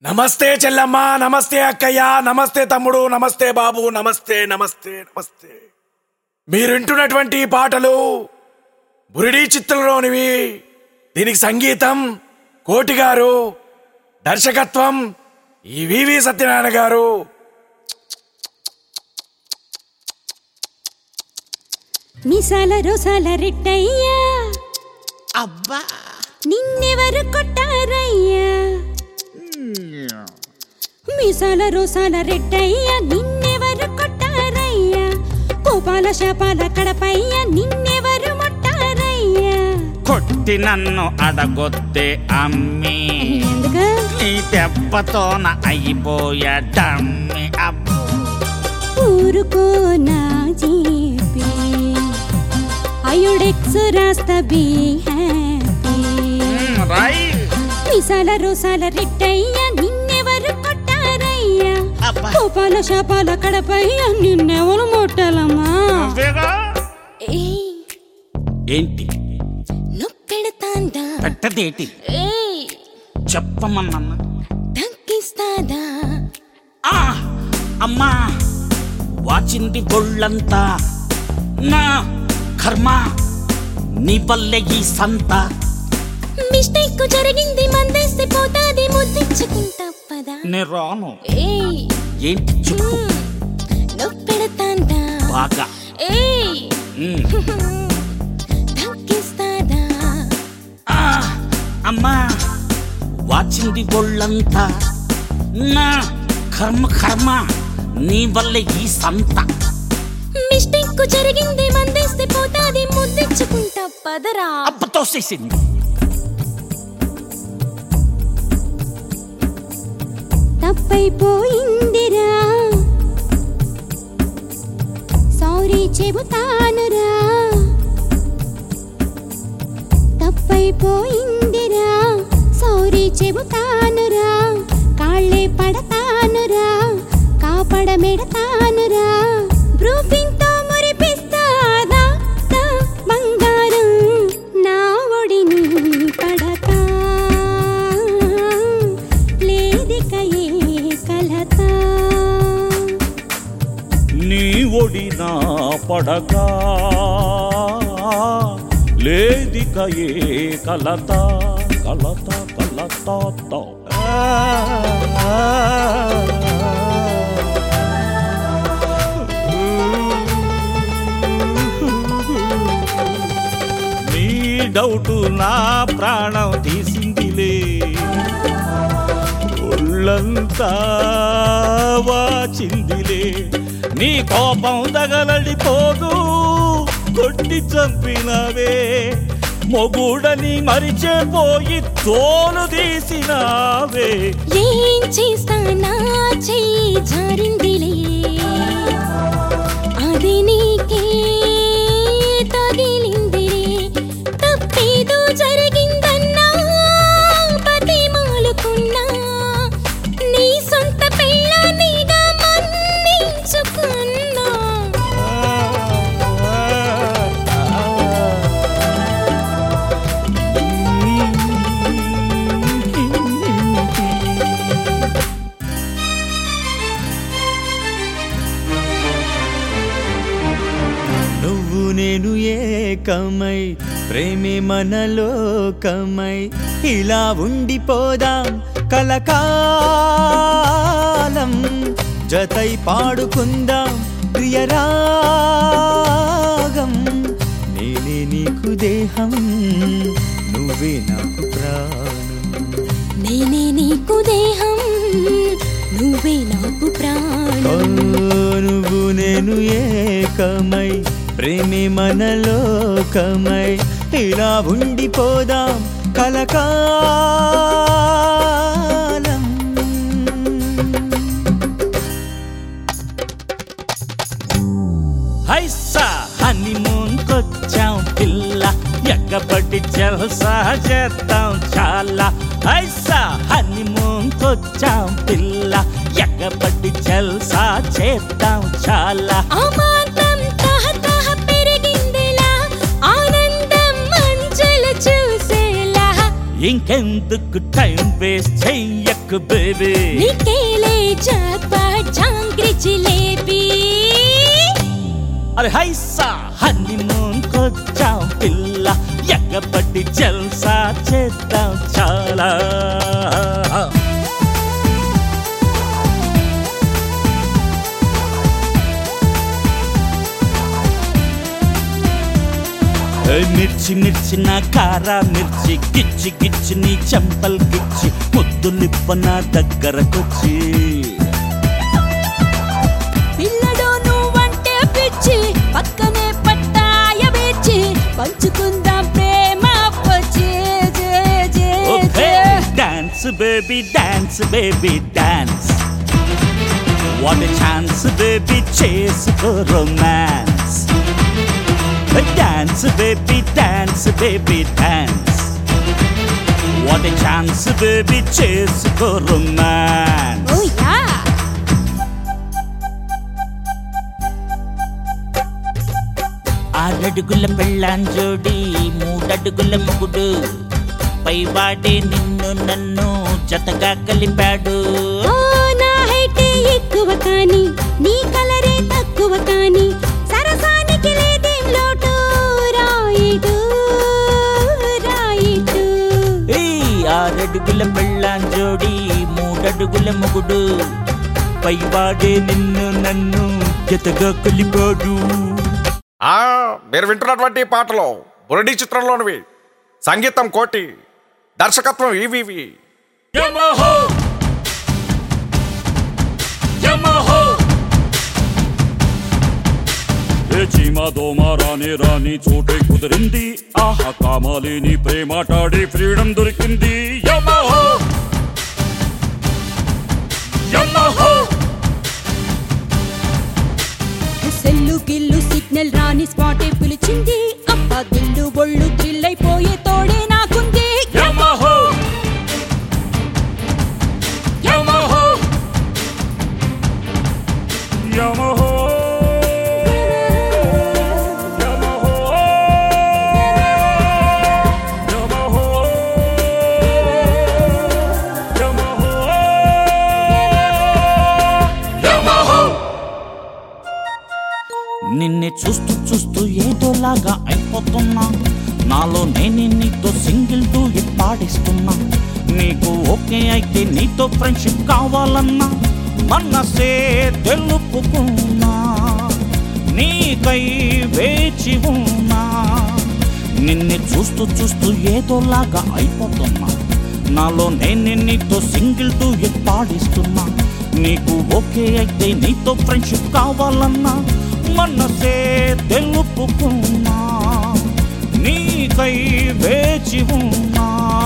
నమస్తే చెల్లమ్మ నమస్తే అక్కయ్య నమస్తే తమ్ముడు నమస్తే బాబు నమస్తే నమస్తే నమస్తే మీరు వింటున్నటువంటి ఈ పాటలు బురిడి చిత్రంలోనివి దీనికి సంగీతం కోటి గారు దర్శకత్వం ఈ వివి సత్యనారాయణ గారు మిసాల రోసాల రెట్టయ్యా అబ్బా నిన్నెవరు కొట్టారయ్యా మిసాల రోసాల రెట్టయ్యా నిన్నెవరు కొట్టారయ్యా కోపాల శాపాల కడపయ్య నిన్నెవరు ముట్టారయ్యా కొట్టి నన్ను అడగొద్దే అమ్మి ఎందుకు నీ దెబ్బతోన అయిపోయా డమ్మి అబ్బు ఊరుకో నా జీపీ అయుడెక్స్ రాస్తా బీ హ్యాపీ మ్, రైట్ మిసాల రోసాల రెట్టయ్యా నిన్నెవరు కొట్టారయ్యా అబ్బా కోపాల శాపాల కడపయ్యా నిన్నెవరు ముట్టాలమ్మా నువ్వేగా? ఏయ్ ఏంటి నొప్పెడతాందా పెట్టదేటి ఏయ్ చెప్పమన్నా తగ్గిస్తాదా ఆ అమ్మా వాచింది ఒళ్ళంతా నా కర్మ నీ వల్లే ఈ సంత మిస్టేక్ జరిగింది మందేస్తే పోతాది ముద్దించుకుంటా పదా నే రాను ఏయ్ ఏంటి చెప్పు మ్, నొప్పెడతాందా బాగా ఏయ్ మ్. తగ్గిస్తాదా ఆ, అమ్మా వాచింది ఒళ్ళంతా నా కర్మ కర్మ నీ వల్ల ఈ సంత మిస్టేక్ జరిగింది మందేస్తే పోతాది ముద్దించుకుంటా పదరా అబ్బతో చేసింది తప్పైపోయిందిరా సారీ చెబుతానురా తప్పైపోయిందిరా సారీ చెబుతానురా కాళ్ళే పడతానురా కాపడమెడతానురా బ్రూఫింగ్తో మురిపిస్తాదా దా బంగారం నా ఒడిని పడతా లేదిక ఏ కలత నీ ఒడినా పడక లేదిక ఏ కలత కలత కలత నీ డౌటు నా ప్రాణం తీసిందిలే ఒళ్ళంతా వాచిందిలే నీ కోపం తగలడిపోదు కొట్టి చంపినవే మొగుడని మరిచేపోయి తోలు తీసినావే ఏం చేస్తానా చెయ్యి జారిందిలే అది నీకే తగిలిందిలే తప్పేదో జరిగిందన్నా బతిమాలుకున్నా నీ సొంత పెళ్ళనిగా మన్నించుకున్నా నువ్వు నేను ఏకమై ప్రేమే మనలోకమై ఇలా ఉండిపోదాం కలకాలం జతై పాడుకుందాం ప్రియరాగం నేనే నీకు దేహం నువ్వే నాకు ప్రాణం నేనే నీకు దేహం నువ్వే నాకు ఓ, ప్రాణం నువ్వు నేను ఏకమై ప్రేమే మనలోకమై ఇలా ఉండిపోదాం కలకాలం హైసా హనీమూన్ కొచ్చాం పిల్ల ఎక్కబడి జల్సా చేద్దాం చాలా హైసా హనీమూన్ కొచ్చాం పిల్ల ఎక్కబడి జల్సా చేద్దాం చాలా అమాంతం తహ తహ పెరిగిందిలా ఆనందం మంచులు చూసేలా ఇంకెందుకు టైం వేస్ట్ చెయ్యకు బేబీ నీకేలే జాక్పాట్ జాంగ్రీ జిలేబీ అరే హైసా హనీమూన్ కొచ్చాం పిల్ల ఎక్కబట్టి జల్సా చేద్దాం చాలా ఏ మిర్చి మిర్చి నా కారా మిర్చి గిచ్చి గిచ్చి నీ చెంపల్ గిచ్చి ముద్దు నిప్ప నా దగ్గరకొచ్చి పిల్లడు నువ్వంటే పిచ్చి పక్కనే పట్టాయ వేచి పంచుకుందాం ప్రేమ వచ్చే J J okay J dance baby dance baby dance what chance baby చేసుకో romance dance baby dance baby dance what chance baby చేసుకో రొమాన్స్ ఓ యా ఆరడుగుల పెళ్ళాంజోడి మూడడుగుల మొగుడు పైవాడే నిన్ను నన్ను జతగా కలిపాడు ఓ నా హైటే ఎక్కువ కాని నీ కలరే తక్కువ కాని సరసానికి లేదేం లోటు రాయిడు రాయిడు ఏయ్, ఆరడుగుల పెళ్ళాంజోడి మూడడుగుల మొగుడు పైవాడే నిన్ను నన్ను జతగా కలిపాడు ఆ మీరు వింటున్నటువంటి పాటలు బురడి చిత్రంలోనివి సంగీతం కోటి దర్శకత్వం ఈవివి యమహో యమహో ఏ చీమ దోమ రాని రాని చోటే కుదిరింది ఆహా కామాలేని ప్రేమాటాడే ఫ్రీడమ్ దొరికింది యమహో యమహో సెల్లు గిల్లు సిగ్నల్ రాని స్పాటే పిలిచింది అబ్బా దిల్లు ఒళ్ళు థ్రిల్ అయిపోయే తోడే నాకుంది యమహో యమహో యమహో యమహో యమహో యమహో నిన్నే చూస్తూ చూస్తూ ఏదోలాగా అయిపోతున్నా నాలో నేనే నీతో సింగిల్ టూ పాడిస్తున్నా నీకు ఓకే అయితే నీతో ఫ్రెండ్షిప్ కావాలన్నా మనసే తెలుపుకున్నా నీకై వేచి ఉన్నా నిన్నే చూస్తూ చూస్తూ ఏదోలాగా అయిపోతున్నా నాలో నేనే నీతో సింగిల్ టూ పాడిస్తున్నా నీకు ఓకే అయితే నీతో ఫ్రెండ్షిప్ కావాలన్నా మనసే తెలుపుకున్నా నీకై వేచి ఉన్నా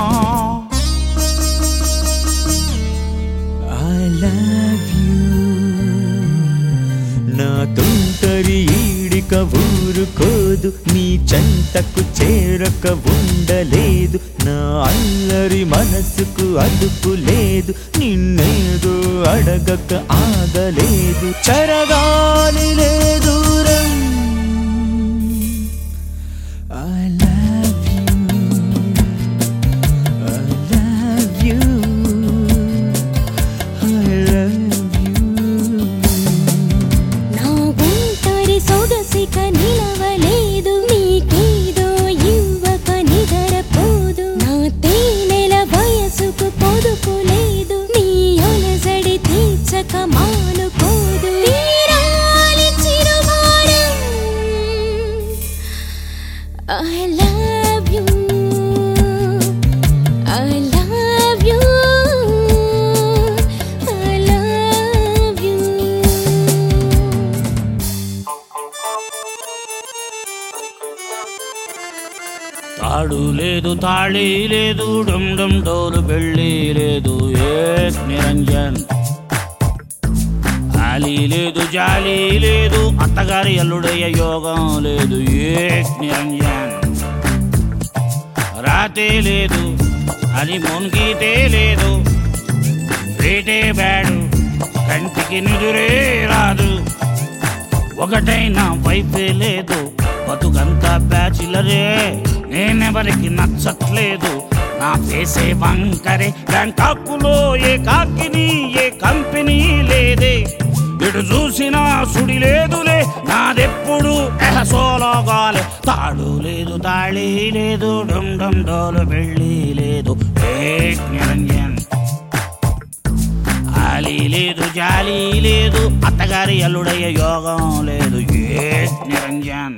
ఐ లవ్ యూ నా తుంటరి ఈడిక ఊరుకోదు నీ చెంతకు చేరక ఉండలేదు నా అల్లరి మనసుకు అదుపు లేదు నిన్నేదో అడగక ఆగలేదు చరగాలి లేదు I love you I love you I love you. నా ఒంటరి సొగసిక నిలవలేదు నీకేదో ఇవ్వక నిదరపోదు నా తేనెల వయసుకు పొదుపు లేదు నీ ఒలజడి తీర్చక మానుకోదు తీరాలి చిరుమారం I love you I love you I love you తాడు లేదు తాళి లేదు డమ్ డమ్ డోరు పెళ్ళి లేదు ఏస్ నిరంజన్ ఆలి లేదు జాలి లేదు అత్తగారి అల్లుడయ్య యోగం లేదు ఏక్ నిరంజన్ రాతే లేదు అది మున్గీతే లేదు రేటే బ్యాడు కంటికి నిదురే రాదు ఒకటైనా వైపే లేదు బతుకంతా బ్యాచిలరే నేనెవరికి నచ్చట్లేదు నా చేసే వంకరే బ్యాంకాకులో ఏ కాకిని ఏ కంపెనీ లేదే ఇటు చూసినా సుడి లేదులే నాదెప్పుడు ఎహసోలోగాలే తాడు లేదు తాళి లేదు డమ్ డమ్ డోలు వెళ్ళి లేదు ఏక్ నిరంజన్ ఆలి లేదు జాలి లేదు అత్తగారి అల్లుడయ్య యోగం లేదు ఏక్ నిరంజన్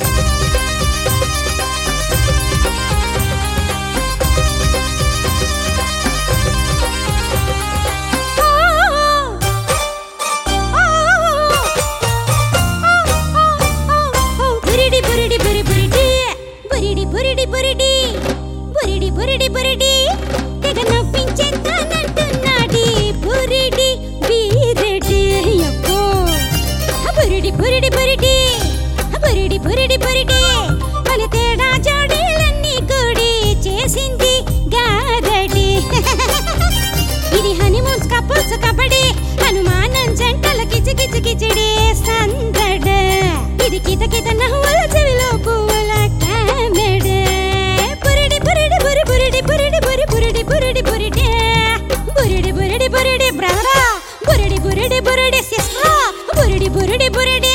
బురిడి బురిడి బురి బురిడి బురిడి బురిడి బురిడి బురిడి బురిడి బురిడి తెగ నవ్వించేస్తానంటున్నాడి బురిడి బీరెడి అబ్బో బురిడి బురిడి బురిడి బురిడి బురిడి బురిడి పలు తేడా జోడీలన్నీ కూడి చేసింది గారడి ఇది హనీమూన్స్ కపుల్స్ కబడ్డీ అనుమానం జంటల కిచి కిచి కిచిడి సందడ ఇది కిత కిత నవ్వుల చెవిలో పువ్వుల కామెడ బురిడి బురిడి బురి బురిడి బురిడి బురి బురిడి బురిడి బురిడి బురిడి బురిడి బురిడి బ్రదరా బురిడి బురిడి బురిడి సిస్టర్ బురిడి బురిడి బురిడి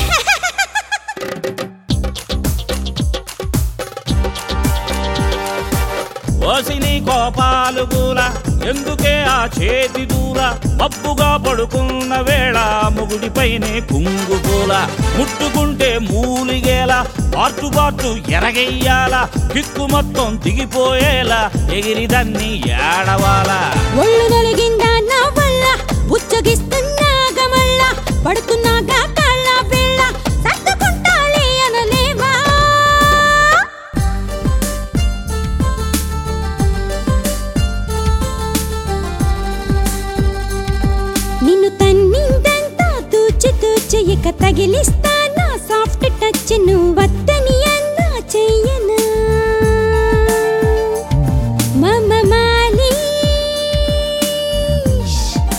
వసిని కోపాలు గూల ఎందుకే ఆ చేతి దూల మబ్బుగా పడుకున్న వేళ ముగుడిపైనే కుంగు పూల ముట్టుకుంటే మూలిగేలా పార్టు పార్టు ఎరగెయ్యాల కిక్కు మొత్తం దిగిపోయేలా ఎగిరిదన్ని ఏడవాలా ఒళ్ళు నలిగిందా నా వల్ల ఉచ్చగిస్తున్నా గమళ్ళ పడుతున్నాగా కళ్ళ పిల్ల సర్దుకుంటాలే అనలేవా నిన్ను తన్నిందంతా తూచి తూచి ఇక తగిలిస్తానా సాఫ్ట్ టచ్ నువ్వు వద్దని అన్నా చెయ్యనా మమ మాలిష్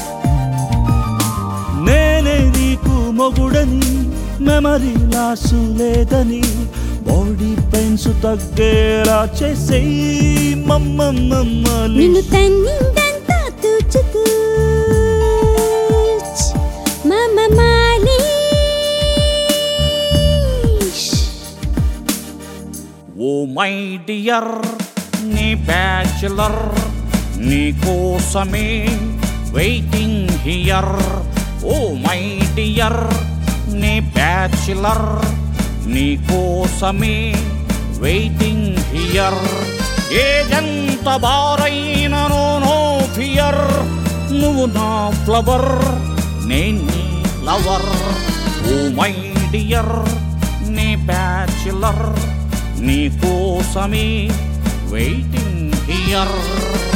నేనే నీకు మొగుడని మెమరీ లాసు లేదని బాడీ పెయిన్స్ తగ్గేలా చేసేయి మమ్మ మమ్మలి నిన్ను తన్నిందంతా తూచు తూచ్ మమ మాలిష్ ఓ మై డియర్ నీ బ్యాచులర్ నీ కోసమే waiting here oh my dear నీ బ్యాచులర్ నీ కోసమే వెయిటింగ్ హియర్ ఏజంత బారైనను నో ఫియర్ నువ్వు నా ఫ్లవర్ నేను నీ లవర్ ఓ మై డియర్ నీ బ్యాచులర్ నీ కోసమే వెయిటింగ్ హియర్